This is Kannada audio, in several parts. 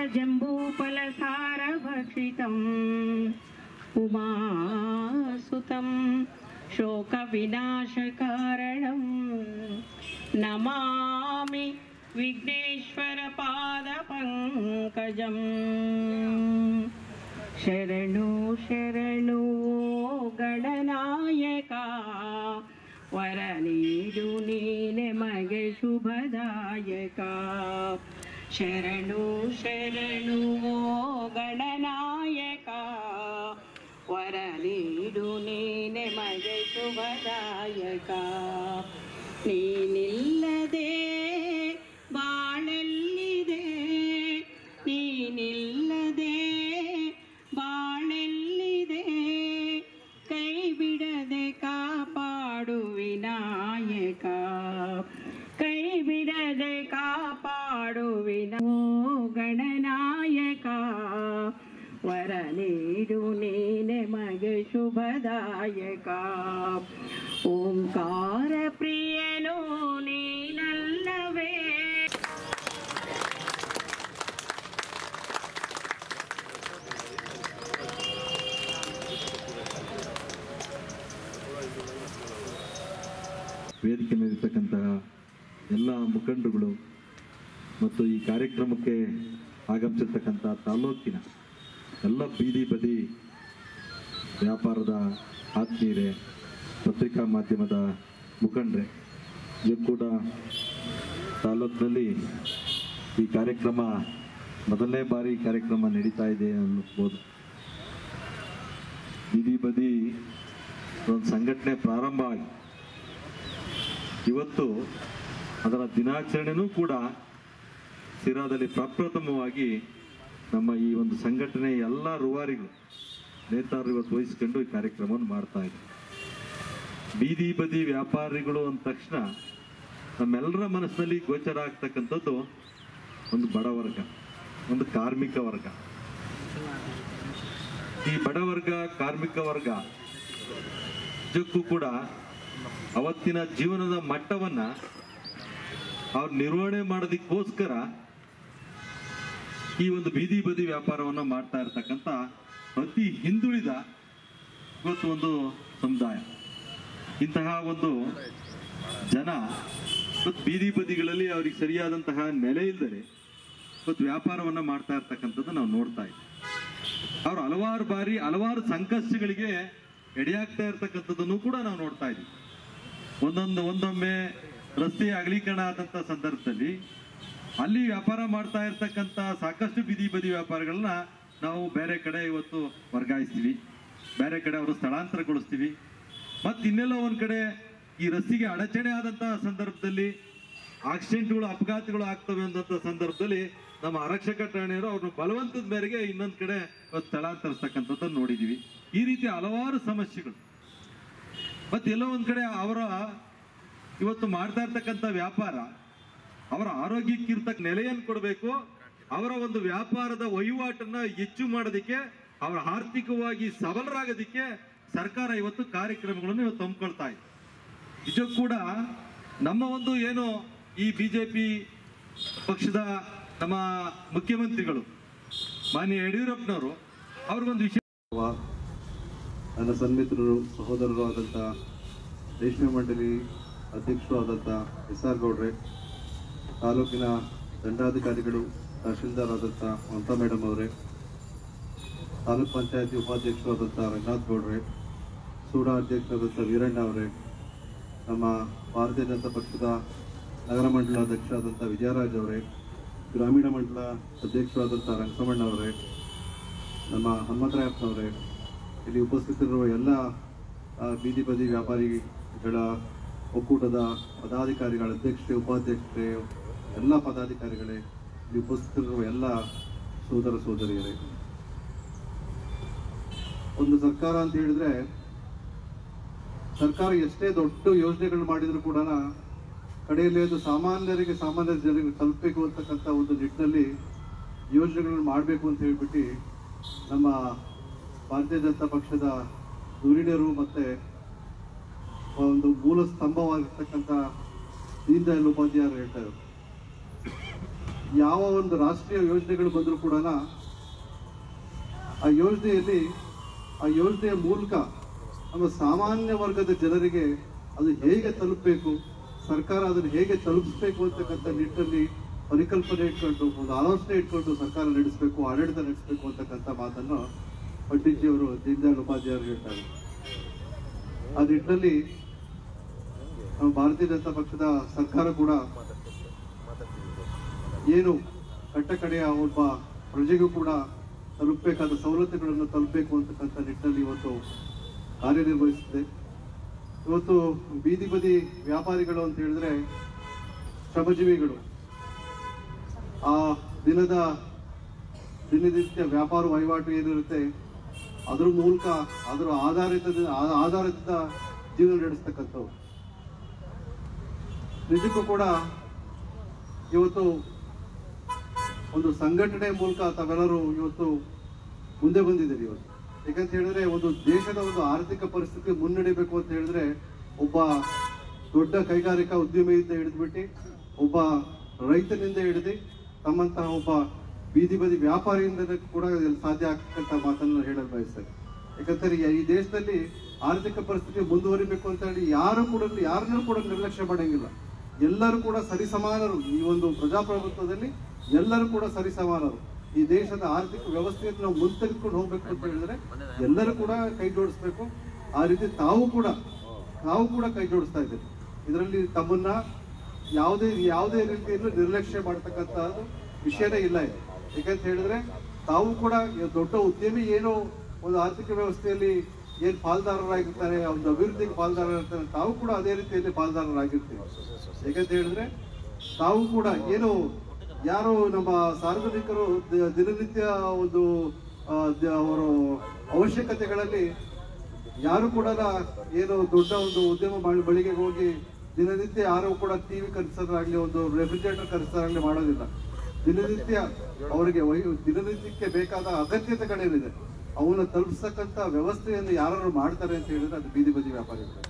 जम्बूफलसारभक्षितम् उमासुतं शोकविनाशकारणं नमामि विघ्नेश्वरपादपङ्कजम् ಶರಣು ಶರಣು ಗಣನಾಯಕ ವರ ನೀಡು ನೀನೆ ಮಗೆ ಶುಭದಾಯಕ ಶರಣು ಶರಣು ಗಣನಾಯಕ ವರ ನೀಡು ನೀನೆ ಮಗೆ ಶುಭದಾಯಕ ನೀನಿಲ್ಲದೆ ಬಾಳೆಲ್ಲಿದೆ ನೀನಿಲ್ಲದೆ ಬಾಳೆಲ್ಲಿದೆ ಕೈ ಬಿಡದೆ ಕಾಪಾಡು ವಿನಾಯಕ ಕೈ ಬಿಡದೆ ಕಾಪಾಡು ವಿನೋ ಗಣನಾಯಕ ವರ ನೀಡು ನೀನೆ ಮಗೆ ಶುಭದಾಯಕ ಓಂಕಾರ ಪ್ರಿಯನು ನೀನಲ್ಲವೇ ವೇದಿಕೆ ಮೇಲಿರ್ತಕ್ಕಂತಹ ಎಲ್ಲ ಮುಖಂಡರುಗಳು ಮತ್ತು ಈ ಕಾರ್ಯಕ್ರಮಕ್ಕೆ ಆಗಮಿಸಿರ್ತಕ್ಕಂಥ ತಾಲೂಕಿನ ಎಲ್ಲ ಬೀದಿ ಬದಿ ವ್ಯಾಪಾರದ ಆತ್ಮೀಯರೇ ಪತ್ರಿಕಾ ಮಾಧ್ಯಮದ ಮುಖಂಡರೇ ಇದು ಕೂಡ ತಾಲೂಕಿನಲ್ಲಿ ಈ ಕಾರ್ಯಕ್ರಮ ಮೊದಲನೇ ಬಾರಿ ಈ ಕಾರ್ಯಕ್ರಮ ನಡೀತಾ ಇದೆ ಅನ್ನಬಹುದು ಬೀದಿ ಬದಿ ಒಂದು ಸಂಘಟನೆ ಪ್ರಾರಂಭ ಆಗಿ ಇವತ್ತು ಅದರ ದಿನಾಚರಣೆನೂ ಕೂಡ ಸಿರಾದಲ್ಲಿ ಪ್ರಪ್ರಥಮವಾಗಿ ನಮ್ಮ ಈ ಒಂದು ಸಂಘಟನೆ ಎಲ್ಲ ರೂವಾರಿಗಳು ನೇತಾರರು ಇವತ್ತು ವಹಿಸ್ಕೊಂಡು ಈ ಕಾರ್ಯಕ್ರಮವನ್ನು ಮಾಡ್ತಾ ಇದ್ದಾರೆ ಬೀದಿ ಬದಿ ವ್ಯಾಪಾರಿಗಳು ಅಂದ ತಕ್ಷಣ ನಮ್ಮೆಲ್ಲರ ಮನಸ್ಸಿನಲ್ಲಿ ಗೋಚರ ಆಗ್ತಕ್ಕಂಥದ್ದು ಒಂದು ಬಡವರ್ಗ ಒಂದು ಕಾರ್ಮಿಕ ವರ್ಗ ಈ ಬಡವರ್ಗ ಕಾರ್ಮಿಕ ವರ್ಗ ನಿಜಕ್ಕೂ ಕೂಡ ಅವತ್ತಿನ ಜೀವನದ ಮಟ್ಟವನ್ನ ಅವ್ರು ನಿರ್ವಹಣೆ ಮಾಡೋದಕ್ಕೋಸ್ಕರ ಈ ಒಂದು ಬೀದಿ ಬದಿ ವ್ಯಾಪಾರವನ್ನ ಮಾಡ್ತಾ ಇರ್ತಕ್ಕಂಥ ಅತಿ ಹಿಂದುಳಿದ ಇವತ್ತು ಒಂದು ಸಮುದಾಯ ಇಂತಹ ಒಂದು ಜನ ಇವತ್ತು ಬೀದಿ ಬದಿಗಳಲ್ಲಿ ಅವ್ರಿಗೆ ಸರಿಯಾದಂತಹ ನೆಲೆ ಇಲ್ಲದೆ ಇವತ್ತು ವ್ಯಾಪಾರವನ್ನ ಮಾಡ್ತಾ ಇರ್ತಕ್ಕಂಥದ್ದು ನಾವು ನೋಡ್ತಾ ಇದ್ದೀವಿ ಅವ್ರು ಹಲವಾರು ಬಾರಿ ಹಲವಾರು ಸಂಕಷ್ಟಗಳಿಗೆ ಎಡೆಯಾಗ್ತಾ ಇರ್ತಕ್ಕಂಥದ್ದನ್ನು ಕೂಡ ನಾವು ನೋಡ್ತಾ ಇದ್ದೀವಿ ಒಂದೊಂದು ಒಂದೊಮ್ಮೆ ರಸ್ತೆ ಅಗಲೀಕರಣ ಆದಂತ ಸಂದರ್ಭದಲ್ಲಿ ಅಲ್ಲಿ ವ್ಯಾಪಾರ ಮಾಡ್ತಾ ಇರ್ತಕ್ಕಂಥ ಸಾಕಷ್ಟು ಬೀದಿ ಬದಿ ವ್ಯಾಪಾರಗಳನ್ನ ನಾವು ಬೇರೆ ಕಡೆ ಇವತ್ತು ವರ್ಗಾಯಿಸ್ತೀವಿ ಬೇರೆ ಕಡೆ ಅವರು ಸ್ಥಳಾಂತರಗೊಳಿಸ್ತೀವಿ ಮತ್ತೆ ಇನ್ನೆಲ್ಲೋ ಒಂದ್ ಕಡೆ ಈ ರಸ್ತೆಗೆ ಅಡಚಣೆ ಆದಂತಹ ಸಂದರ್ಭದಲ್ಲಿ ಆಕ್ಸಿಡೆಂಟ್ಗಳು ಅಪಘಾತಗಳು ಆಗ್ತವೆ ಅನ್ನೋಂಥ ಸಂದರ್ಭದಲ್ಲಿ ನಮ್ಮ ಆರಕ್ಷಕ ಠಾಣೆಯವರು ಅವ್ರನ್ನ ಬಲವಂತದ ಮೇರೆಗೆ ಇನ್ನೊಂದ್ ಕಡೆ ಇವತ್ತು ಸ್ಥಳಾಂತರಿಸ್ತಕ್ಕಂಥದ್ದನ್ನು ನೋಡಿದೀವಿ ಈ ರೀತಿ ಹಲವಾರು ಸಮಸ್ಯೆಗಳು ಮತ್ತೆ ಎಲ್ಲೋ ಒಂದ್ ಕಡೆ ಅವರ ಇವತ್ತು ಮಾಡ್ತಾ ಇರ್ತಕ್ಕಂಥ ವ್ಯಾಪಾರ ಅವರ ಆರೋಗ್ಯಕ್ಕೆ ಇರ್ತಕ್ಕ ನೆಲೆಯನ್ನು ಕೊಡಬೇಕು ಅವರ ಒಂದು ವ್ಯಾಪಾರದ ವಹಿವಾಟನ್ನ ಹೆಚ್ಚು ಮಾಡೋದಕ್ಕೆ ಅವರ ಆರ್ಥಿಕವಾಗಿ ಸಬಲರಾಗೋದಕ್ಕೆ ಸರ್ಕಾರ ಇವತ್ತು ಕಾರ್ಯಕ್ರಮಗಳನ್ನು ಇವತ್ತು ಹಮ್ಮಿಕೊಳ್ತಾ ಇದೆ ಇದು ಕೂಡ ನಮ್ಮ ಒಂದು ಏನು ಈ ಬಿಜೆಪಿ ಪಕ್ಷದ ನಮ್ಮ ಮುಖ್ಯಮಂತ್ರಿಗಳು ಮಾನ್ಯ ಯಡಿಯೂರಪ್ಪನವರು ಅವ್ರಿಗೊಂದು ವಿಷಯ ನನ್ನ ಸನ್ಮಿತ್ರರು ಸಹೋದರರು ಆದಂಥ ರೇಷ್ಮೆ ಮಂಡಳಿ ಅಧ್ಯಕ್ಷರು ಆದಂಥ ಎಸ್ ಆರ್ ಗೌಡ್ರೆ ತಾಲೂಕಿನ ದಂಡಾಧಿಕಾರಿಗಳು ತಹಶೀಲ್ದಾರ್ ಆದಂಥ ಮಮತಾ ಮೇಡಮ್ ಅವರೇ ತಾಲೂಕ್ ಪಂಚಾಯತಿ ಉಪಾಧ್ಯಕ್ಷರು ಆದಂಥ ರಂಗನಾಥ್ ಗೌಡ್ರೆ ಸೂಡಾ ಅಧ್ಯಕ್ಷರಾದಂಥ ವೀರಣ್ಣ ಅವರೇ ನಮ್ಮ ಭಾರತೀಯ ಜನತಾ ಪಕ್ಷದ ನಗರ ಮಂಡಲ ಅಧ್ಯಕ್ಷರಾದಂಥ ವಿಜಯರಾಜ್ ಅವರೇ ಗ್ರಾಮೀಣ ಮಂಡಲ ಅಧ್ಯಕ್ಷರಾದಂಥ ರಂಗಸಮಣ್ಣ ಅವರೇ ನಮ್ಮ ಹನುಮಂತರಾಯಪ್ಪನವರೇ ಇಲ್ಲಿ ಉಪಸ್ಥಿತರಿರುವ ಎಲ್ಲ ಆ, ಬೀದಿ ಬದಿ ವ್ಯಾಪಾರಿಗಳ ಒಕ್ಕೂಟದ ಪದಾಧಿಕಾರಿಗಳ ಅಧ್ಯಕ್ಷರೇ ಉಪಾಧ್ಯಕ್ಷರೇ ಎಲ್ಲ ಪದಾಧಿಕಾರಿಗಳೇ ಇಲ್ಲಿ ಉಪಸ್ಥಿತರಿರುವ ಎಲ್ಲ ಸೋದರ ಸೋದರಿಯರೇ ಒಂದು ಸರ್ಕಾರ ಅಂತ ಹೇಳಿದ್ರೆ ಸರ್ಕಾರ ಎಷ್ಟೇ ದೊಡ್ಡ ಯೋಜನೆಗಳು ಮಾಡಿದ್ರು ಕೂಡ ಕಡೆಯಲ್ಲಿ ಅದು ಸಾಮಾನ್ಯರಿಗೆ ಸಾಮಾನ್ಯ ಜನರಿಗೆ ತಲುಪಬೇಕು ಅಂತಕ್ಕಂಥ ಒಂದು ನಿಟ್ಟಿನಲ್ಲಿ ಯೋಜನೆಗಳನ್ನು ಮಾಡಬೇಕು ಅಂತ ಹೇಳ್ಬಿಟ್ಟು ನಮ್ಮ ಭಾರತೀಯ ಜನತಾ ಪಕ್ಷದ ಧುರೀಣರು ಮತ್ತೆ ಒಂದು ಮೂಲ ಸ್ತಂಭವಾಗಿರ್ತಕ್ಕಂಥ ದೀನ್ ದಯಾಳ್ ಉಪಾಧ್ಯಾಯರು ಹೇಳ್ತಾರೆ ಯಾವ ಒಂದು ರಾಷ್ಟ್ರೀಯ ಯೋಜನೆಗಳು ಬಂದರೂ ಕೂಡ ಆ ಯೋಜನೆಯಲ್ಲಿ ಆ ಯೋಜನೆಯ ಮೂಲಕ ನಮ್ಮ ಸಾಮಾನ್ಯ ವರ್ಗದ ಜನರಿಗೆ ಅದು ಹೇಗೆ ತಲುಪಬೇಕು ಸರ್ಕಾರ ಅದನ್ನು ಹೇಗೆ ತಲುಪಿಸ್ಬೇಕು ಅಂತಕ್ಕಂಥ ನಿಟ್ಟಿನಲ್ಲಿ ಪರಿಕಲ್ಪನೆ ಇಟ್ಕೊಂಡು ಒಂದು ಆಲೋಚನೆ ಇಟ್ಕೊಂಡು ಸರ್ಕಾರ ನಡೆಸಬೇಕು ಆಡಳಿತ ನಡೆಸಬೇಕು ಅಂತಕ್ಕಂಥ ಮಾತನ್ನು ಪಂಡಿತ್ಜಿಯವರು ದೀನದಯಾಳ್ ಉಪಾಧ್ಯಾಯರು ಹೇಳ್ತಾರೆ ಆ ನಿಟ್ಟಿನಲ್ಲಿ ನಮ್ಮ ಭಾರತೀಯ ಜನತಾ ಪಕ್ಷದ ಸರ್ಕಾರ ಕೂಡ ಏನು ಕಟ್ಟ ಕಡೆಯ ಒಬ್ಬ ಪ್ರಜೆಗೂ ಕೂಡ ತಲುಪಬೇಕಾದ ಸವಲತ್ತುಗಳನ್ನು ತಲುಪಬೇಕು ಅಂತಕ್ಕಂಥ ನಿಟ್ಟಿನಲ್ಲಿ ಇವತ್ತು ಕಾರ್ಯನಿರ್ವಹಿಸುತ್ತಿದೆ ಇವತ್ತು ಬೀದಿ ಬದಿ ವ್ಯಾಪಾರಿಗಳು ಅಂತ ಹೇಳಿದ್ರೆ ಶ್ರಮಜೀವಿಗಳು ಆ ದಿನದ ದಿನನಿತ್ಯ ವ್ಯಾಪಾರ ವಹಿವಾಟು ಏನಿರುತ್ತೆ ಅದ್ರ ಮೂಲಕ ಅದರ ಆಧಾರಿತ ಆಧಾರಿತ ಜೀವನ ನಡೆಸ್ತಕ್ಕಂಥವು ನಿಜಕ್ಕೂ ಕೂಡ ಇವತ್ತು ಒಂದು ಸಂಘಟನೆ ಮೂಲಕ ತಾವೆಲ್ಲರೂ ಇವತ್ತು ಮುಂದೆ ಬಂದಿದ್ದೀರಿ ಇವತ್ತು ಯಾಕಂತ ಹೇಳಿದ್ರೆ ಒಂದು ದೇಶದ ಒಂದು ಆರ್ಥಿಕ ಪರಿಸ್ಥಿತಿ ಮುನ್ನಡಿಬೇಕು ಅಂತ ಹೇಳಿದ್ರೆ ಒಬ್ಬ ದೊಡ್ಡ ಕೈಗಾರಿಕಾ ಉದ್ಯಮಿಯಿಂದ ಹಿಡಿದ್ಬಿಟ್ಟು ಒಬ್ಬ ರೈತನಿಂದ ಹಿಡಿದು ತಮ್ಮಂತಹ ಒಬ್ಬ ಬೀದಿ ಬದಿ ವ್ಯಾಪಾರಿಯಿಂದ ಕೂಡ ಇದು ಸಾಧ್ಯ ಆಗ್ತಕ್ಕಂಥ ಮಾತನ್ನು ಹೇಳಲು ಬಯಸ್ತೇನೆ ಯಾಕಂದ್ರೆ ಈ- ಈ ದೇಶದಲ್ಲಿ ಆರ್ಥಿಕ ಪರಿಸ್ಥಿತಿ ಮುಂದುವರಿಬೇಕು ಅಂತ ಹೇಳಿ ಯಾರು ಕೂಡ ಯಾರನ್ನೂ ಕೂಡ ನಿರ್ಲಕ್ಷ್ಯ ಮಾಡಂಗಿಲ್ಲ ಎಲ್ಲರೂ ಕೂಡ ಸರಿಸಮಾನರು ಈ ಒಂದು ಪ್ರಜಾಪ್ರಭುತ್ವದಲ್ಲಿ ಎಲ್ಲರೂ ಕೂಡ ಸರಿಸಮಾನರು ಈ ದೇಶದ ಆರ್ಥಿಕ ವ್ಯವಸ್ಥೆಯನ್ನು ನಾವು ಮುಂತೆಗೆದುಕೊಂಡು ಹೋಗ್ಬೇಕು ಅಂತ ಹೇಳಿದ್ರೆ ಎಲ್ಲರೂ ಕೂಡ ಕೈ ಜೋಡಿಸ್ಬೇಕು ಆ ರೀತಿ ತಾವು ಕೂಡ ತಾವು ಕೂಡ ಕೈ ಜೋಡಿಸ್ತಾ ಇದ್ದೀರಿ ಇದರಲ್ಲಿ ತಮ್ಮನ್ನ ಯಾವುದೇ ಯಾವುದೇ ರೀತಿಯಲ್ಲೂ ನಿರ್ಲಕ್ಷ್ಯ ಮಾಡ್ತಕ್ಕಂಥದ್ದು ವಿಷಯನೇ ಇಲ್ಲ ಇದು ಯಾಕಂತ ಹೇಳಿದ್ರೆ ತಾವು ಕೂಡ ಈ ದೊಡ್ಡ ಉದ್ಯಮಿ ಏನೋ ಒಂದು ಆರ್ಥಿಕ ವ್ಯವಸ್ಥೆಯಲ್ಲಿ ಏನ್ ಪಾಲ್ದಾರರಾಗಿರ್ತಾರೆ ಒಂದು ಅಭಿವೃದ್ಧಿಗೆ ಪಾಲ್ದಾರರಾಗಿರ್ತಾರೆ ತಾವು ಕೂಡ ಅದೇ ರೀತಿಯಲ್ಲಿ ಪಾಲ್ದಾರರಾಗಿರ್ತೀವಿ ಯಾಕಂತ ಹೇಳಿದ್ರೆ ತಾವು ಕೂಡ ಏನು ಯಾರು ನಮ್ಮ ಸಾರ್ವಜನಿಕರು ದ- ದಿನನಿತ್ಯ ಒಂದು ಆ, ದ- ಅವರ ಅವಶ್ಯಕತೆಗಳಲ್ಲಿ ಯಾರು ಕೂಡ ಏನು ದೊಡ್ಡ ಒಂದು ಉದ್ಯಮ ಬಳಿ- ಬಳಿಗೆ ಹೋಗಿ ದಿನನಿತ್ಯ ಯಾರು ಕೂಡ ಟಿವಿ ಖರೀದಿಸೋದಾಗ್ಲಿ ಒಂದು ರೆಫ್ರಿಜರೇಟರ್ ಖರೀದಿಸೋದಾಗ್ಲಿ ಮಾಡೋದಿಲ್ಲ ದಿನನಿತ್ಯ ಅವರಿಗೆ ವಹಿ- ದಿನನಿತ್ಯಕ್ಕೆ ಬೇಕಾದ ಅಗತ್ಯತೆಗಳೇನಿದೆ ಅವನ್ನ ತಲುಪಿಸ್ತಕ್ಕಂಥ ವ್ಯವಸ್ಥೆಯನ್ನು ಯಾರು ಮಾಡ್ತಾರೆ ಅಂತ ಹೇಳಿದ್ರೆ ಅದು ಬೀದಿ ಬದಿ ವ್ಯಾಪಾರಿಗಳು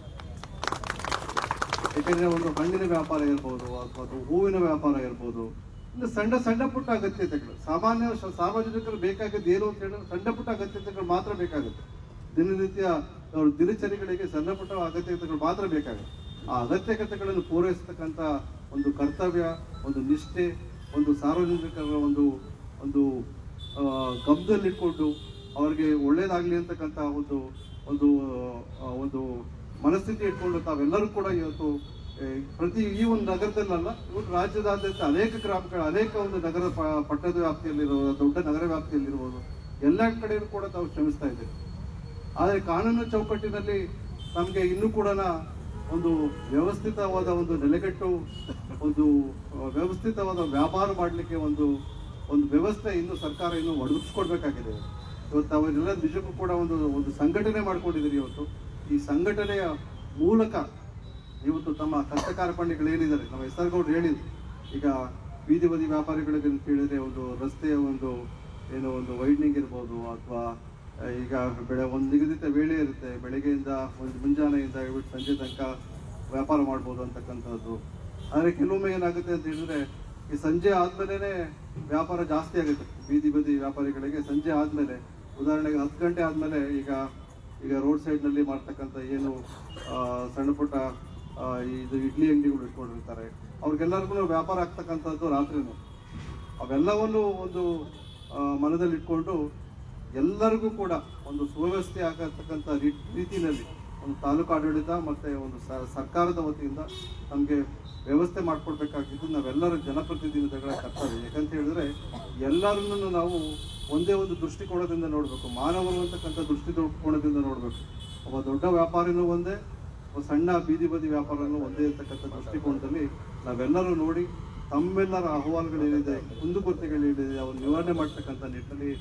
ಯಾಕಂದ್ರೆ ಒಂದು ಹಣ್ಣಿನ ವ್ಯಾಪಾರ ಇರ್ಬೋದು ಅಥವಾ ಅದು ಹೂವಿನ ವ್ಯಾಪಾರ ಇರ್ಬೋದು ಇನ್ನು ಸಣ್ಣ ಸಣ್ಣ ಪುಟ್ಟ ಅಗತ್ಯತೆಗಳು ಸಾಮಾನ್ಯ ಶ- ಸಾರ್ವಜನಿಕರು ಬೇಕಾಗಿದ್ದು ಏನು ಅಂತ ಹೇಳಿದ್ರೆ ಸಣ್ಣ ಪುಟ್ಟ ಅಗತ್ಯತೆಗಳು ಮಾತ್ರ ಬೇಕಾಗುತ್ತೆ ದಿನನಿತ್ಯ ಅವ್ರ ದಿನಚರಿಗಳಿಗೆ ಸಣ್ಣ ಪುಟ್ಟ ಅಗತ್ಯತೆಗಳು ಮಾತ್ರ ಬೇಕಾಗುತ್ತೆ ಆ ಅಗತ್ಯತೆಗಳನ್ನು ಪೂರೈಸತಕ್ಕಂಥ ಒಂದು ಕರ್ತವ್ಯ ಒಂದು ನಿಷ್ಠೆ ಒಂದು ಸಾರ್ವಜನಿಕರ ಒಂದು ಒಂದು ಆ, ಗಮನದಲ್ಲಿಟ್ಕೊಂಡು ಅವರಿಗೆ ಒಳ್ಳೇದಾಗ್ಲಿ ಅಂತಕ್ಕಂಥ ಒಂದು ಒಂದು ಆ, ಒಂದು ಮನಸ್ಥಿತಿ ಇಟ್ಕೊಂಡು ತಾವೆಲ್ಲರೂ ಕೂಡ ಇವತ್ತು ಏ, ಪ್ರತಿ ಈ ಒಂದು ನಗರದಲ್ಲಲ್ಲ ಇವತ್ತು ರಾಜ್ಯದಾದ್ಯಂತ ಅನೇಕ ಗ್ರಾಮಗಳ ಅನೇಕ ಒಂದು ನಗರ ಪ- ಪಟ್ಟಣದ ವ್ಯಾಪ್ತಿಯಲ್ಲಿರುವ ದೊಡ್ಡ ನಗರ ವ್ಯಾಪ್ತಿಯಲ್ಲಿರ್ಬೋದು ಎಲ್ಲ ಕಡೆಯೂ ಕೂಡ ತಾವು ಶ್ರಮಿಸ್ತಾ ಇದ್ದೀರಿ ಆದರೆ ಕಾನೂನು ಚೌಕಟ್ಟಿನಲ್ಲಿ ನಮಗೆ ಇನ್ನೂ ಕೂಡ ಒಂದು ವ್ಯವಸ್ಥಿತವಾದ ಒಂದು ನೆಲೆಗಟ್ಟು ಒಂದು ಆ, ವ್ಯವಸ್ಥಿತವಾದ ವ್ಯಾಪಾರ ಮಾಡಲಿಕ್ಕೆ ಒಂದು ಒಂದು ವ್ಯವಸ್ಥೆ ಇನ್ನು ಸರ್ಕಾರ ಇನ್ನು ಒದಗಿಸ್ಕೊಡ್ಬೇಕಾಗಿದೆ ಇವತ್ತು ಅವರೆಲ್ಲ ನಿಜಕ್ಕೂ ಕೂಡ ಒಂದು ಒಂದು ಸಂಘಟನೆ ಮಾಡ್ಕೊಂಡಿದ್ದೀರಿ ಇವತ್ತು ಈ ಸಂಘಟನೆಯ ಮೂಲಕ ಇವತ್ತು ತಮ್ಮ ಕಷ್ಟ ಕಾರ್ಪಣ್ಯಗಳು ಏನಿದ್ದಾರೆ ನಮ್ಮ ಹೆಸರುಗೌಡರು ಹೇಳಿದ್ರು ಈಗ ಬೀದಿ ಬದಿ ವ್ಯಾಪಾರಿಗಳಿಗೆ ಅಂತ ಹೇಳಿದ್ರೆ ಒಂದು ರಸ್ತೆಯ ಒಂದು ಏನೋ ಒಂದು ವೈಡ್ನಿಂಗ್ ಇರ್ಬೋದು ಅಥವಾ ಈಗ ಬೆಳೆ ಒಂದು ನಿಗದಿತ ವೇಳೆ ಇರುತ್ತೆ ಬೆಳಗ್ಗೆಯಿಂದ ಒಂದು ಮುಂಜಾನೆಯಿಂದ ಹಿಡ್ಬಿಟ್ಟು ಸಂಜೆ ತನಕ ವ್ಯಾಪಾರ ಮಾಡ್ಬೋದು ಅಂತಕ್ಕಂಥದ್ದು ಆದರೆ ಕೆಲವೊಮ್ಮೆ ಏನಾಗುತ್ತೆ ಅಂತ ಹೇಳಿದ್ರೆ ಈ ಸಂಜೆ ಆದ್ಮೇಲೆ ವ್ಯಾಪಾರ ಜಾಸ್ತಿ ಆಗುತ್ತೆ ಬೀದಿ ಬದಿ ವ್ಯಾಪಾರಿಗಳಿಗೆ ಸಂಜೆ ಆದ್ಮೇಲೆ ಉದಾಹರಣೆಗೆ ಹತ್ತು ಗಂಟೆ ಆದ್ಮೇಲೆ ಈಗ ಈಗ ರೋಡ್ ಸೈಡ್ನಲ್ಲಿ ಮಾಡ್ತಕ್ಕಂಥ ಏನು ಆ, ಸಣ್ಣ ಪುಟ್ಟ ಆ, ಇದು ಇಡ್ಲಿ ಅಂಗಡಿಗಳು ಇಟ್ಕೊಂಡಿರ್ತಾರೆ ಅವ್ರಿಗೆಲ್ಲರಿಗೂ ವ್ಯಾಪಾರ ಆಗ್ತಕ್ಕಂಥದ್ದು ರಾತ್ರಿನೂ ಅವೆಲ್ಲವನ್ನು ಒಂದು ಆ, ಮನದಲ್ಲಿಟ್ಕೊಂಡು ಎಲ್ಲರಿಗೂ ಕೂಡ ಒಂದು ಸುವ್ಯವಸ್ಥೆ ಆಗತಕ್ಕಂಥ ರೀ- ರೀತಿಯಲ್ಲಿ ಒಂದು ತಾಲೂಕು ಆಡಳಿತ ಮತ್ತೆ ಒಂದು ಸ- ಸರ್ಕಾರದ ವತಿಯಿಂದ ನಮಗೆ ವ್ಯವಸ್ಥೆ ಮಾಡಿಕೊಡ್ಬೇಕಾಗಿದ್ದು ನಾವೆಲ್ಲರ ಜನಪ್ರತಿನಿಧಿಗಳ ಕರ್ತವ್ಯ ಯಾಕಂತ ಹೇಳಿದ್ರೆ ಎಲ್ಲರನ್ನು ನಾವು ಒಂದೇ ಒಂದು ದೃಷ್ಟಿಕೋನದಿಂದ ನೋಡಬೇಕು ಮಾನವರು ಅಂತಕ್ಕಂಥ ದೃಷ್ಟಿಕೋನದಿಂದ ನೋಡಬೇಕು ಒಬ್ಬ ದೊಡ್ಡ ವ್ಯಾಪಾರಿನೂ ಒಂದೇ ಒಬ್ಬ ಸಣ್ಣ ಬೀದಿ ಬದಿ ವ್ಯಾಪಾರನೂ ಒಂದೇ ಇರ್ತಕ್ಕಂಥ ದೃಷ್ಟಿಕೋನದಲ್ಲಿ ನಾವೆಲ್ಲರೂ ನೋಡಿ ತಮ್ಮೆಲ್ಲರ ಅಹವಾಲುಗಳೇನಿದೆ ಕುಂದುಕೊರತೆಗಳೇನಿದೆ ಅವನ್ನು ನಿವಾರಣೆ ಮಾಡ್ತಕ್ಕಂಥ ನಿಟ್ಟಿನಲ್ಲಿ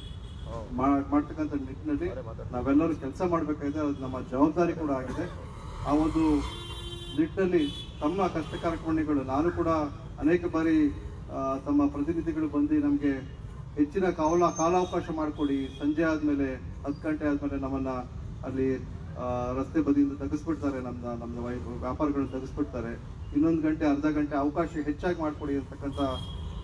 ಮಾ- ಮಾಡ್ತಕ್ಕಂಥ ನಿಟ್ಟಿನಲ್ಲಿ ನಾವೆಲ್ಲರೂ ಕೆಲಸ ಮಾಡಬೇಕಾಗಿದೆ ಅದು ನಮ್ಮ ಜವಾಬ್ದಾರಿ ಕೂಡ ಆಗಿದೆ ಆ ಒಂದು ನಿಟ್ಟಿನಲ್ಲಿ ತಮ್ಮ ಕಷ್ಟ ಕಾರ್ಯಕ್ರಮಗಳು ನಾನು ಕೂಡ ಅನೇಕ ಬಾರಿ ಆ, ತಮ್ಮ ಪ್ರತಿನಿಧಿಗಳು ಬಂದು ನಮಗೆ ಹೆಚ್ಚಿನ ಕಾಲ ಕಾಲಾವಕಾಶ ಮಾಡಿಕೊಡಿ ಸಂಜೆ ಆದಮೇಲೆ ಹತ್ತು ಗಂಟೆ ಆದಮೇಲೆ ನಮ್ಮನ್ನ ಅಲ್ಲಿ ಆ, ರಸ್ತೆ ಬದಿಯಿಂದ ತೆಗೆಸ್ಬಿಡ್ತಾರೆ ನಮ್ಮ ನಮ್ಮ ವ್ಯಾಪಾರಗಳನ್ನ ತೆಗೆಸ್ಬಿಡ್ತಾರೆ ಇನ್ನೊಂದು ಗಂಟೆ ಅರ್ಧ ಗಂಟೆ ಅವಕಾಶ ಹೆಚ್ಚಾಗಿ ಮಾಡಿಕೊಡಿ ಅಂತಕ್ಕಂಥ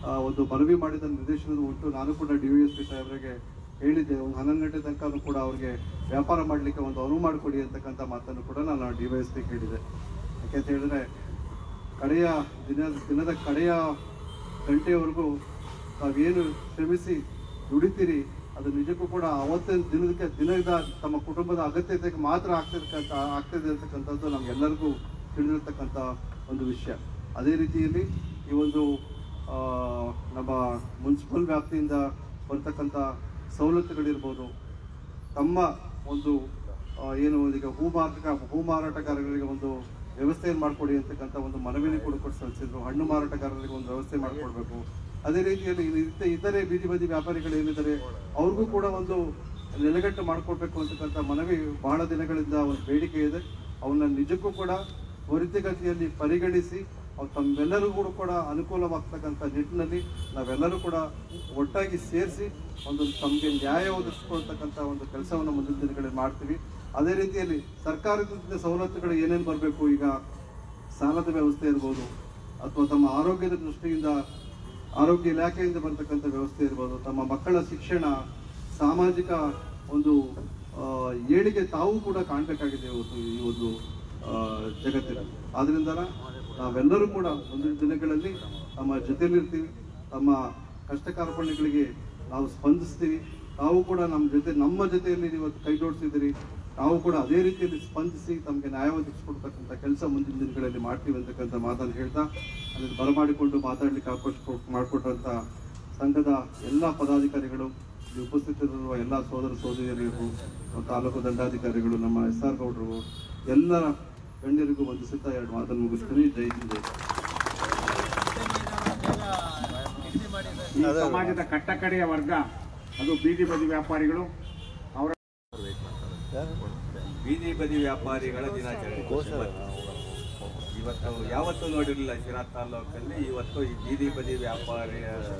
ಆ, ಒಂದು ಮನವಿ ಮಾಡಿದ ನಿರ್ದೇಶನದ ಉಂಟು ನಾನು ಕೂಡ ಡಿ ವಿ ಎಸ್ ಪಿ ಸಾಹೇಬರಿಗೆ ಹೇಳಿದ್ದೆ ಒಂದು ಹನ್ನೊಂದು ಗಂಟೆ ತನಕ ಕೂಡ ಅವ್ರಿಗೆ ವ್ಯಾಪಾರ ಮಾಡಲಿಕ್ಕೆ ಒಂದು ಅನುವು ಮಾಡಿಕೊಡಿ ಅಂತಕ್ಕಂಥ ಮಾತನ್ನು ಕೂಡ ನಾನು ಡಿ ವೈ ಎಸ್ ಪಿ ಕೇಳಿದೆ ಯಾಕೆಂತ ಹೇಳಿದ್ರೆ ಕಡೆಯ ದಿನ ದಿನದ ಕಡೆಯ ಗಂಟೆಯವರೆಗೂ ತಾವೇನು ಶ್ರಮಿಸಿ ದುಡಿತೀರಿ ಅದು ನಿಜಕ್ಕೂ ಕೂಡ ಅವತ್ತಿನ ದಿನಕ್ಕೆ ದಿನದ ತಮ್ಮ ಕುಟುಂಬದ ಅಗತ್ಯತೆಗೆ ಮಾತ್ರ ಆಗ್ತಿರ್ತಕ್ಕಂಥ ಆಗ್ತಿದೆ ಅಂತಕ್ಕಂಥದ್ದು ನಮ್ಗೆಲ್ಲರಿಗೂ ತಿಳಿದಿರ್ತಕ್ಕಂಥ ಒಂದು ವಿಷಯ ಅದೇ ರೀತಿಯಲ್ಲಿ ಈ ಒಂದು ಆ, ನಮ್ಮ ಮುನ್ಸಿಪಲ್ ವ್ಯಾಪ್ತಿಯಿಂದ ಬರ್ತಕ್ಕಂಥ ಸವಲತ್ತುಗಳಿರ್ಬೋದು ತಮ್ಮ ಒಂದು ಆ, ಏನು ಈಗ ಹೂ ಮಾರಾಟ ಹೂ ಮಾರಾಟಗಾರರಿಗೆ ಒಂದು ವ್ಯವಸ್ಥೆಯನ್ನು ಮಾಡಿಕೊಡಿ ಅಂತಕ್ಕಂಥ ಒಂದು ಮನವಿನ ಕೂಡ ಕೊಟ್ಟು ಸಲ್ಲಿಸಿದ್ರು ಹಣ್ಣು ಮಾರಾಟಗಾರರಿಗೆ ಒಂದು ವ್ಯವಸ್ಥೆ ಮಾಡಿಕೊಡ್ಬೇಕು ಅದೇ ರೀತಿಯಲ್ಲಿ ಇತ- ಇತರೆ ಬೀದಿ ಬದಿ ವ್ಯಾಪಾರಿಗಳು ಏನಿದ್ದಾರೆ ಅವ್ರಿಗೂ ಕೂಡ ಒಂದು ನೆಲೆಗಟ್ಟು ಮಾಡಿಕೊಡ್ಬೇಕು ಅಂತಕ್ಕಂಥ ಮನವಿ ಬಹಳ ದಿನಗಳಿಂದ ಒಂದು ಬೇಡಿಕೆ ಇದೆ ಅವನ್ನ ನಿಜಕ್ಕೂ ಕೂಡ ತ್ವರಿತಗತಿಯಲ್ಲಿ ಪರಿಗಣಿಸಿ ಅವ್ರು ತಮ್ಮೆಲ್ಲರಿಗೂ ಕೂಡ ಅನುಕೂಲವಾಗ್ತಕ್ಕಂಥ ನಿಟ್ಟಿನಲ್ಲಿ ನಾವೆಲ್ಲರೂ ಕೂಡ ಒಟ್ಟಾಗಿ ಸೇರಿಸಿ ಒಂದು ತಮಗೆ ನ್ಯಾಯ ಒದಗಿಸ್ಕೊಳ್ತಕ್ಕಂಥ ಒಂದು ಕೆಲಸವನ್ನು ಮುಂದಿನ ದಿನಗಳಲ್ಲಿ ಮಾಡ್ತೀವಿ ಅದೇ ರೀತಿಯಲ್ಲಿ ಸರ್ಕಾರದಿಂದ ಸವಲತ್ತುಗಳು ಏನೇನು ಬರಬೇಕು ಈಗ ಸಾಲದ ವ್ಯವಸ್ಥೆ ಇರ್ಬೋದು ಅಥವಾ ತಮ್ಮ ಆರೋಗ್ಯದ ದೃಷ್ಟಿಯಿಂದ ಆರೋಗ್ಯ ಇಲಾಖೆಯಿಂದ ಬರ್ತಕ್ಕಂಥ ವ್ಯವಸ್ಥೆ ಇರ್ಬೋದು ತಮ್ಮ ಮಕ್ಕಳ ಶಿಕ್ಷಣ ಸಾಮಾಜಿಕ ಒಂದು ಆ, ಏಳಿಗೆ ತಾವು ಕೂಡ ಕಾಣಬೇಕಾಗಿದೆ ಇವತ್ತು ಈ ಒಂದು ಆ, ಜಗತ್ತಿನಲ್ಲಿ ಆದ್ರಿಂದ ನಾವೆಲ್ಲರೂ ಕೂಡ ಮುಂದಿನ ದಿನಗಳಲ್ಲಿ ನಮ್ಮ ಜೊತೆಲಿರ್ತೀವಿ ತಮ್ಮ ಕಷ್ಟ ಕಾರ್ಪಣ್ಯಗಳಿಗೆ ನಾವು ಸ್ಪಂದಿಸ್ತೀವಿ ತಾವು ಕೂಡ ನಮ್ಮ ಜೊತೆ ನಮ್ಮ ಜೊತೆಯಲ್ಲಿ ಇವತ್ತು ಕೈ ಜೋಡಿಸಿದ್ದೀರಿ ನಾವು ಕೂಡ ಅದೇ ರೀತಿಯಲ್ಲಿ ಸ್ಪಂದಿಸಿ ತಮಗೆ ನ್ಯಾಯ ಒದಗಿಸ್ಕೊಡ್ತಕ್ಕಂಥ ಕೆಲಸ ಮುಂದಿನ ದಿನಗಳಲ್ಲಿ ಮಾಡ್ತೀವಿ ಅಂತಕ್ಕಂಥ ಮಾತನ್ನು ಹೇಳ್ತಾ ಅಲ್ಲಿ ಬರಮಾಡಿಕೊಂಡು ಮಾತಾಡ್ಲಿಕ್ಕೆ ಅವಕಾಶ ಕೊಟ್- ಮಾಡಿಕೊಟ್ಟಂತ ಸಂಘದ ಎಲ್ಲ ಪದಾಧಿಕಾರಿಗಳು ಇಲ್ಲಿ ಉಪಸ್ಥಿತರಿರುವ ಎಲ್ಲ ಸೋದರ ಸೋದರಿಯರಿಗೂ ತಾಲೂಕು ದಂಡಾಧಿಕಾರಿಗಳು ನಮ್ಮ ಎಸ್ ಆರ್ ಗೌಡರು ಎಲ್ಲ ಗಣ್ಯರಿಗೂ ವಂದಿಸುತ್ತಾ ಎರಡು ಮಾತನ್ನು ಮುಗಿಸ್ತೀನಿ ಜೈ ಹಿಂದ್ ಜೈ ಈ ಸಮಾಜದ ಕಟ್ಟಕಡೆಯ ವರ್ಗ ಅದು ಬೀದಿ ಬದಿ ವ್ಯಾಪಾರಿಗಳು ಅವರ ಬೀದಿ ಬದಿ ವ್ಯಾಪಾರಿಗಳ ದಿನಾಚರಣೆ ಇವತ್ತು ಯಾವತ್ತೂ ನೋಡಿರಲಿಲ್ಲ ಶಿರಾ ತಾಲೂಕಲ್ಲಿ ಇವತ್ತು ಈ ಬೀದಿ ಬದಿ ವ್ಯಾಪಾರಿ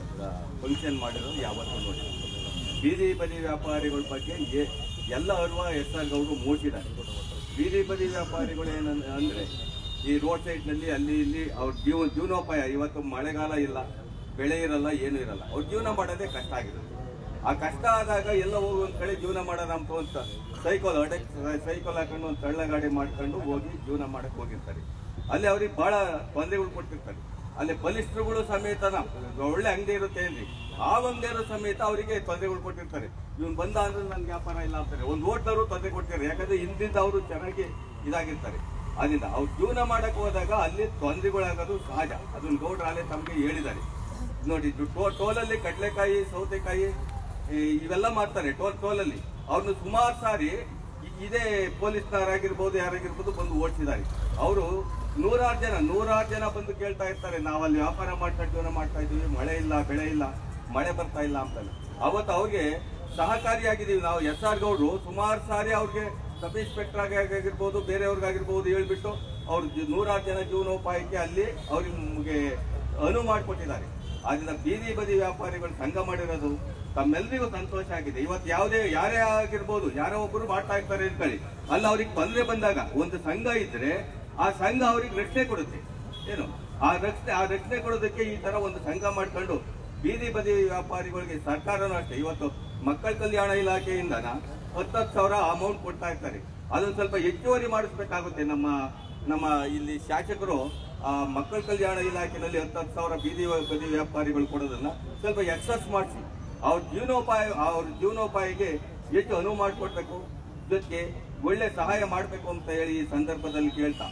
ಫಂಕ್ಷನ್ ಮಾಡಿರೋದು ಯಾವತ್ತೂ ನೋಡಿರಲಿಲ್ಲ ಬೀದಿ ಬದಿ ವ್ಯಾಪಾರಿಗಳ ಬಗ್ಗೆ ಎ- ಎಲ್ಲ ಅರಿವ ಎಸ್ ಆರ್ ಗೌಡರು ಮೂಡಿಸಿದ್ದಾರೆ ಬೀದಿ ಬದಿ ವ್ಯಾಪಾರಿಗಳು ಏನಂದ ಅಂದ್ರೆ ಈ ರೋಡ್ ಸೈಡ್ನಲ್ಲಿ ಅಲ್ಲಿ ಇಲ್ಲಿ ಅವ್ರ ಜೀವ ಜೀವನೋಪಾಯ ಇವತ್ತು ಮಳೆಗಾಲ ಇಲ್ಲ ಬೆಳೆ ಇರಲ್ಲ ಏನೂ ಇರಲ್ಲ ಅವ್ರ ಜೀವನ ಮಾಡೋದೇ ಕಷ್ಟ ಆಗಿದೆ ಆ ಕಷ್ಟ ಆದಾಗ ಎಲ್ಲ ಹೋಗಿ ಒಂದ್ ಕಡೆ ಜೀವನ ಮಾಡೋಣ ಅಂತ ಅಂತ ಸೈಕಲ್ ಅಡೆ ಸೈಕಲ್ ಹಾಕೊಂಡು ಒಂದು ತಳ್ಳ ಗಾಡಿ ಮಾಡ್ಕೊಂಡು ಹೋಗಿ ಜೀವನ ಮಾಡಕ್ ಹೋಗಿರ್ತಾರೆ ಅಲ್ಲಿ ಅವ್ರಿಗೆ ಬಹಳ ತೊಂದರೆಗಳು ಕೊಡ್ತಿರ್ತಾರೆ ಅಲ್ಲಿ ಬಲಿಷ್ಠರುಗಳು ಸಮೇತನ ಒಳ್ಳೆ ಅಂಗಡಿ ಇರುತ್ತೆ ಅಲ್ಲಿ ಆ ಅಂಗಡಿಯವರು ಸಮೇತ ಅವರಿಗೆ ತೊಂದರೆಗಳು ಕೊಟ್ಟಿರ್ತಾರೆ ಇವ್ನು ಬಂದ ಅಂದ್ರೆ ನನ್ಗೆ ವ್ಯಾಪಾರ ಇಲ್ಲ ಅಂತಾರೆ ಒಂದು ಹೋಟ್ಲವರು ತೊಂದರೆ ಕೊಡ್ತಾರೆ ಯಾಕಂದ್ರೆ ಹಿಂದಿಂದ ಅವರು ಚೆನ್ನಾಗಿ ಇದಾಗಿರ್ತಾರೆ ಅದರಿಂದ ಅವ್ರು ಜೀವನ ಮಾಡಕ್ ಹೋದಾಗ ಅಲ್ಲಿ ತೊಂದರೆಗಳಾಗೋದು ಸಹಜ ಅದನ್ನ ಗೌಡ್ರ ಅಲ್ಲೇ ತಮಗೆ ಹೇಳಿದ್ದಾರೆ ನೋಡಿ ಇದು ಟೋ ಟೋಲಲ್ಲಿ ಕಡಲೆಕಾಯಿ ಸೌತೆಕಾಯಿ ಈ ಇವೆಲ್ಲ ಮಾಡ್ತಾರೆ ಟೋಲ್ ಟೋಲಲ್ಲಿ ಅವ್ರನ್ನ ಸುಮಾರು ಸಾರಿ ಇ- ಇದೇ ಪೊಲೀಸ್ನವರಾಗಿರ್ಬೋದು ಯಾರಾಗಿರ್ಬೋದು ಬಂದು ಓಡಿಸಿದ್ದಾರೆ ಅವರು ನೂರಾರು ಜನ ನೂರಾರು ಜನ ಬಂದು ಕೇಳ್ತಾ ಇರ್ತಾರೆ ನಾವಲ್ಲಿ ವ್ಯಾಪಾರ ಮಾಡ್ತಾ ಜೀವನ ಮಾಡ್ತಾ ಇದೀವಿ ಮಳೆ ಇಲ್ಲ ಬೆಳೆ ಇಲ್ಲ ಮಳೆ ಬರ್ತಾ ಇಲ್ಲ ಅಂತ ಅವತ್ತು ಅವ್ರಿಗೆ ಸಹಕಾರಿಯಾಗಿದ್ದೀವಿ ನಾವು ಎಸ್ ಆರ್ ಗೌಡ್ರು ಸುಮಾರು ಸಾರಿ ಅವ್ರಿಗೆ ಸಬ್ ಇನ್ಸ್ಪೆಕ್ಟರ್ ಆಗಿರ್ಬೋದು ಬೇರೆಯವ್ರಿಗಾಗಿರ್ಬೋದು ಹೇಳ್ಬಿಟ್ಟು ಅವ್ರ ಜಿ- ನೂರಾರು ಜನ ಜೀವನೋಪಾಯಕ್ಕೆ ಅಲ್ಲಿ ಅವ್ರಿಗೆ ನಮ್ಗೆ ಅನುವು ಮಾಡಿಕೊಟ್ಟಿದ್ದಾರೆ ಆದ್ರಿಂದ ಬೀದಿ ಬದಿ ವ್ಯಾಪಾರಿಗಳು ಸಂಘ ಮಾಡಿರೋದು ತಮ್ಮೆಲ್ಲರಿಗೂ ಸಂತೋಷ ಆಗಿದೆ ಇವತ್ತು ಯಾವುದೇ ಯಾರೇ ಆಗಿರ್ಬೋದು ಯಾರೋ ಒಬ್ಬರು ಮಾಡ್ತಾ ಇರ್ತಾರೆ ಇಟ್ಕೊಳ್ಳಿ ಅಲ್ಲಿ ಅವ್ರಿಗೆ ತೊಂದರೆ ಬಂದಾಗ ಒಂದು ಸಂಘ ಇದ್ರೆ ಆ ಸಂಘ ಅವ್ರಿಗೆ ರಕ್ಷಣೆ ಕೊಡುತ್ತೆ ಏನು ಆ ರಕ್ಷಣೆ ಆ ರಕ್ಷಣೆ ಕೊಡೋದಕ್ಕೆ ಈ ತರ ಒಂದು ಸಂಘ ಮಾಡ್ಕೊಂಡು ಬೀದಿ ಬದಿ ವ್ಯಾಪಾರಿಗಳಿಗೆ ಸರ್ಕಾರನೂ ಅಷ್ಟೇ ಇವತ್ತು ಮಕ್ಕಳ ಕಲ್ಯಾಣ ಇಲಾಖೆಯಿಂದನ ಹತ್ತತ್ತು ಸಾವಿರ ಅಮೌಂಟ್ ಕೊಡ್ತಾ ಇರ್ತಾರೆ ಅದೊಂದು ಸ್ವಲ್ಪ ಹೆಚ್ಚುವರಿ ಮಾಡಿಸ್ಬೇಕಾಗುತ್ತೆ ನಮ್ಮ ನಮ್ಮ ಇಲ್ಲಿ ಶಾಸಕರು ಆ ಮಕ್ಕಳ ಕಲ್ಯಾಣ ಇಲಾಖೆಯಲ್ಲಿ ಹತ್ತತ್ತು ಸಾವಿರ ಬೀದಿ ಬದಿ ವ್ಯಾಪಾರಿಗಳು ಕೊಡೋದನ್ನ ಸ್ವಲ್ಪ ಎಕ್ಸಸ್ ಮಾಡಿಸಿ ಅವ್ರ ಜೀವನೋಪಾಯ ಅವ್ರ ಜೀವನೋಪಾಯಕ್ಕೆ ಹೆಚ್ಚು ಅನುವು ಮಾಡಿಕೊಡ್ಬೇಕು ಜೊತೆಗೆ ಒಳ್ಳೆ ಸಹಾಯ ಮಾಡಬೇಕು ಅಂತ ಹೇಳಿ ಈ ಸಂದರ್ಭದಲ್ಲಿ ಕೇಳ್ತಾ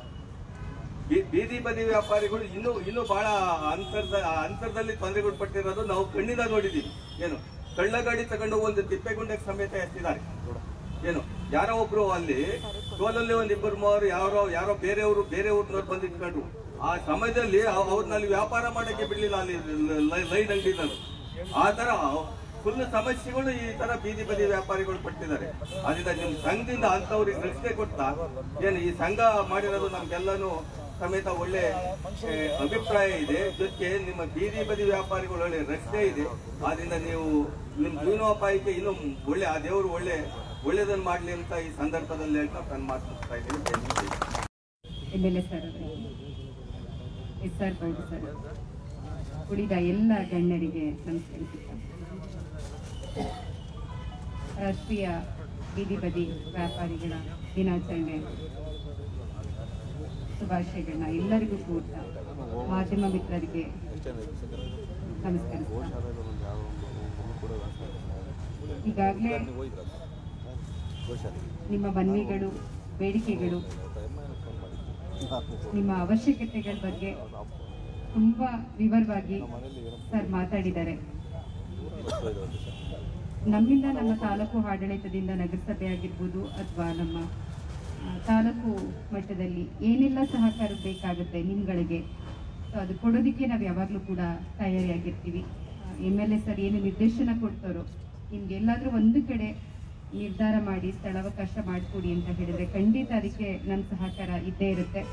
ಬೀ- ಬೀದಿ ಬದಿ ವ್ಯಾಪಾರಿಗಳು ಇನ್ನೂ ಇನ್ನೂ ಬಹಳ ಅಂತರದ ಆ ಅಂತರದಲ್ಲಿ ತೊಂದರೆಗಳು ಪಟ್ಟಿರೋದು ನಾವು ಕಣ್ಣಿಂದ ನೋಡಿದೀವಿ ಏನು ಕಳ್ಳಗಾಡಿ ತಗೊಂಡು ಒಂದು ತಿಪ್ಪೆಗುಂಡಕ್ಕೆ ಸಮೇತ ಎತ್ತಿದ್ದಾರೆ ಏನು ಯಾರೋ ಒಬ್ರು ಅಲ್ಲಿ ಟೋಲಲ್ಲಿ ಒಂದ್ ಇಬ್ಬರು ಮೂವರು ಯಾರೋ ಯಾರೋ ಬೇರೆಯವರು ಬೇರೆ ಊರಿನವ್ರು ಬಂದು ಇಟ್ಕೊಂಡ್ರು ಆ ಸಮಯದಲ್ಲಿ ಅವ್- ಅವ್ರನ್ನ ಅಲ್ಲಿ ವ್ಯಾಪಾರ ಮಾಡಕ್ಕೆ ಬಿಡ್ಲಿಲ್ಲ ಅಲ್ಲಿ ಲೈ- ಲೈನ್ ಅಂಗಡಿನಲ್ಲಿ ಆ ತರ ಫುಲ್ ಸಮಸ್ಯೆಗಳು ಈ ತರ ಬೀದಿ ಬದಿ ವ್ಯಾಪಾರಿಗಳು ಪಟ್ಟಿದ್ದಾರೆ ಅದರಿಂದ ನಿಮ್ ಸಂಘದಿಂದ ಅಂತವ್ರಿಗೆ ರಕ್ಷಣೆ ಕೊಡ್ತಾ ಏನು ಈ ಸಂಘ ಮಾಡಿರೋದು ನಮ್ಗೆಲ್ಲಾನು ಸಮೇತ ಒಳ್ಳೆ ಏ, ಅಭಿಪ್ರಾಯ ಇದೆ ಜೊತೆಗೆ ನಿಮ್ಮ ಬೀದಿ ಬದಿ ವ್ಯಾಪಾರಿಗಳು ಒಳ್ಳೆ ರಕ್ಷಣೆ ಇದೆ ಆದ್ರಿಂದ ನೀವು ನಿಮ್ ಜೀವನೋಪಾಯಕ್ಕೆ ಇನ್ನೂ ಒಳ್ಳೆ ಆ ದೇವರು ಒಳ್ಳೆ ಒಳ್ಳೇದನ್ನ ಮಾಡ್ಲಿ ಅಂತ ಈ ಸಂದರ್ಭದಲ್ಲಿ ಹೇಳ್ತಾ ನಾನು ಮಾತನಾಡ್ತಾ ಇದ್ದೀನಿ Jai Hind, Jai Bharat. M L A sir S R Gowda sir ಉಳಿದ ಎಲ್ಲ ಗಣ್ಯರಿಗೆ ನಮಸ್ಕರಿಸುತ್ತೇನೆ ರಾಷ್ಟ್ರೀಯ ಬೀದಿ ಬದಿ ವ್ಯಾಪಾರಿಗಳ ದಿನಾಚರಣೆ ಶುಭಾಶಯಗಳನ್ನ ಎಲ್ಲರಿಗೂ ಕೂಡ ಮಾಧ್ಯಮ ಮಿತ್ರರಿಗೆ ನಮಸ್ಕರಿಸ್ತಾ ಈಗಾಗಲೇ ನಿಮ್ಮ ಮನವಿಗಳು ಬೇಡಿಕೆಗಳು ನಿಮ್ಮ ಅವಶ್ಯಕತೆಗಳ ಬಗ್ಗೆ ತುಂಬಾ ವಿವರವಾಗಿ ಸರ್ ಮಾತಾಡಿದ್ದಾರೆ ನಮ್ಮಿಂದ ನಮ್ಮ ತಾಲೂಕು ಆಡಳಿತದಿಂದ ನಗರಸಭೆ ಆಗಿರ್ಬೋದು ಅಥವಾ ನಮ್ಮ ಆ, ತಾಲೂಕು ಮಟ್ಟದಲ್ಲಿ ಏನೆಲ್ಲ ಸಹಕಾರ ಬೇಕಾಗುತ್ತೆ ನಿಮ್ಗಳಿಗೆ ಸೊ ಅದು ಕೊಡೋದಕ್ಕೆ ನಾವು ಯಾವಾಗಲೂ ಕೂಡ ತಯಾರಿಯಾಗಿರ್ತೀವಿ ಎಮ್ ಎಲ್ ಎ ಸರ್ ಏನು ನಿರ್ದೇಶನ ಕೊಡ್ತಾರೋ ನಿಮ್ಗೆ ಎಲ್ಲಾದ್ರೂ ಒಂದು ಕಡೆ ನಿರ್ಧಾರ ಮಾಡಿ ಸ್ಥಳಾವಕಾಶ ಮಾಡಿಕೊಡಿ ಅಂತ ಹೇಳಿದ್ರೆ ಖಂಡಿತ ಅದಕ್ಕೆ ನನ್ನ ಸಹಕಾರ ಇದ್ದೇ ಇರುತ್ತೆ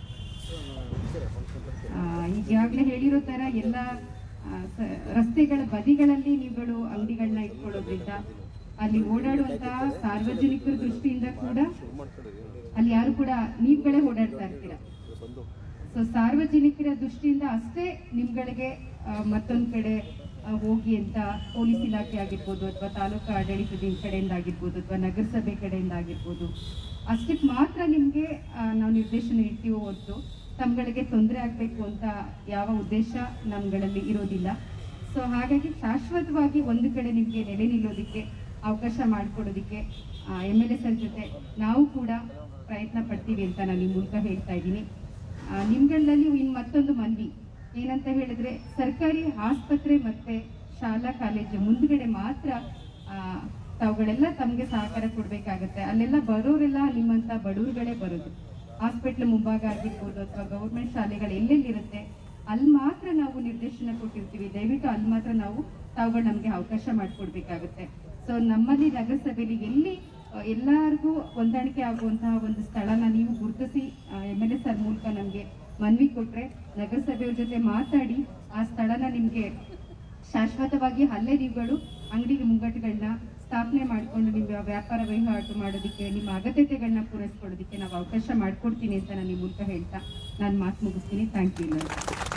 ಆ, ಈಗಾಗಲೇ ಹೇಳಿರೋ ತರ ಎಲ್ಲ ಆ, ಸ- ರಸ್ತೆಗಳ ಬದಿಗಳಲ್ಲಿ ನೀವುಗಳು ಅಂಗಡಿಗಳನ್ನ ಇಟ್ಕೊಳ್ಳೋದ್ರಿಂದ ಅಲ್ಲಿ ಓಡಾಡುವಂತಹ ಸಾರ್ವಜನಿಕರ ದೃಷ್ಟಿಯಿಂದ ಕೂಡ ಅಲ್ಲಿ ಯಾರು ಕೂಡ ನೀವುಗಳೇ ಓಡಾಡ್ತಾ ಇರ್ತೀರ ಸೊ ಸಾರ್ವಜನಿಕರ ದೃಷ್ಟಿಯಿಂದ ಅಷ್ಟೇ ನಿಮ್ಗಳಿಗೆ ಆ, ಮತ್ತೊಂದ್ ಕಡೆ ಆ, ಹೋಗಿ ಅಂತ ಪೊಲೀಸ್ ಇಲಾಖೆ ಆಗಿರ್ಬೋದು ಅಥವಾ ತಾಲೂಕು ಆಡಳಿತದ ಕಡೆಯಿಂದ ಆಗಿರ್ಬೋದು ಅಥವಾ ನಗರಸಭೆ ಕಡೆಯಿಂದ ಆಗಿರ್ಬೋದು ಅಷ್ಟಕ್ಕೆ ಮಾತ್ರ ನಿಮ್ಗೆ ಆ, ನಾವು ನಿರ್ದೇಶನ ಇರ್ತೀವೋ ಹೊತ್ತು ತಮ್ಗಳಿಗೆ ತೊಂದರೆ ಆಗ್ಬೇಕು ಅಂತ ಯಾವ ಉದ್ದೇಶ ನಮ್ಗಳಲ್ಲಿ ಇರೋದಿಲ್ಲ ಸೊ ಹಾಗಾಗಿ ಶಾಶ್ವತವಾಗಿ ಒಂದು ಕಡೆ ನಿಮ್ಗೆ ನೆಲೆ ನಿಲ್ಲೋದಿಕ್ಕೆ ಅವಕಾಶ ಮಾಡಿಕೊಡೋದಿಕ್ಕೆ ಎಮ್ ಎಲ್ ಎ ಸರ್ ಜೊತೆ ನಾವು ಕೂಡ ಪ್ರಯತ್ನ ಪಡ್ತೀವಿ ಅಂತ ನಾನು ಈ ಮೂಲಕ ಹೇಳ್ತಾ ಇದ್ದೀನಿ ಆ, ನಿಮ್ಗಳಲ್ಲಿ ಇನ್ ಮತ್ತೊಂದು ಮನವಿ ಏನಂತ ಹೇಳಿದ್ರೆ ಸರ್ಕಾರಿ ಆಸ್ಪತ್ರೆ ಮತ್ತೆ ಶಾಲಾ ಕಾಲೇಜು ಮುಂದ್ಗಡೆ ಮಾತ್ರ ಆ, ತಾವುಗಳೆಲ್ಲ ತಮಗೆ ಸಹಕಾರ ಕೊಡ್ಬೇಕಾಗತ್ತೆ ಅಲ್ಲೆಲ್ಲ ಬರೋರೆಲ್ಲ ನಿಮ್ಮಂತ ಬಡವರುಗಳೇ ಬರೋದು ಹಾಸ್ಪಿಟ್ಲ್ ಮುಂಭಾಗ ಆಗಿರ್ಬೋದು ಅಥವಾ ಗೌರ್ಮೆಂಟ್ ಶಾಲೆಗಳು ಎಲ್ಲೆಲ್ಲಿರುತ್ತೆ ಅಲ್ಲಿ ಮಾತ್ರ ನಾವು ನಿರ್ದೇಶನ ಕೊಟ್ಟಿರ್ತೀವಿ ದಯವಿಟ್ಟು ಅಲ್ಲಿ ಮಾತ್ರ ನಾವು ತಾವುಗಳು ನಮಗೆ ಅವಕಾಶ ಮಾಡಿಕೊಡ್ಬೇಕಾಗುತ್ತೆ ಸೊ ನಮ್ಮಲ್ಲಿ ನಗರಸಭೆಯಲ್ಲಿ ಎಲ್ಲಿ ಆ, ಎಲ್ಲರಿಗೂ ಹೊಂದಾಣಿಕೆ ಆಗುವಂತಹ ಒಂದು ಸ್ಥಳನ ನೀವು ಗುರುತಿಸಿ ಎಮ್ ಎಲ್ ಎ ಸರ್ ಮೂಲಕ ನಮಗೆ ಮನವಿ ಕೊಟ್ರೆ ನಗರಸಭೆಯವ್ರ ಜೊತೆ ಮಾತಾಡಿ ಆ ಸ್ಥಳನ ನಿಮಗೆ ಶಾಶ್ವತವಾಗಿ ಅಲ್ಲೇ ನೀವುಗಳು ಅಂಗಡಿ ಮುಂಗಟ್ಟುಗಳನ್ನ ಸ್ಥಾಪನೆ ಮಾಡಿಕೊಂಡು ನಿಮ್ಮ ವ್ಯಾಪಾರ ವಹಿವಾಟು ಮಾಡೋದಕ್ಕೆ ನಿಮ್ಮ ಅಗತ್ಯತೆಗಳನ್ನ ಪೂರೈಸ್ಕೊಳ್ಳೋದಕ್ಕೆ ನಾವು ಅವಕಾಶ ಮಾಡಿಕೊಡ್ತೀನಿ ಅಂತ ನಾನು ಈ ಮೂಲಕ ಹೇಳ್ತಾ ನಾನು ಮಾತು ಮುಗಿಸ್ತೀನಿ ಥ್ಯಾಂಕ್ ಯು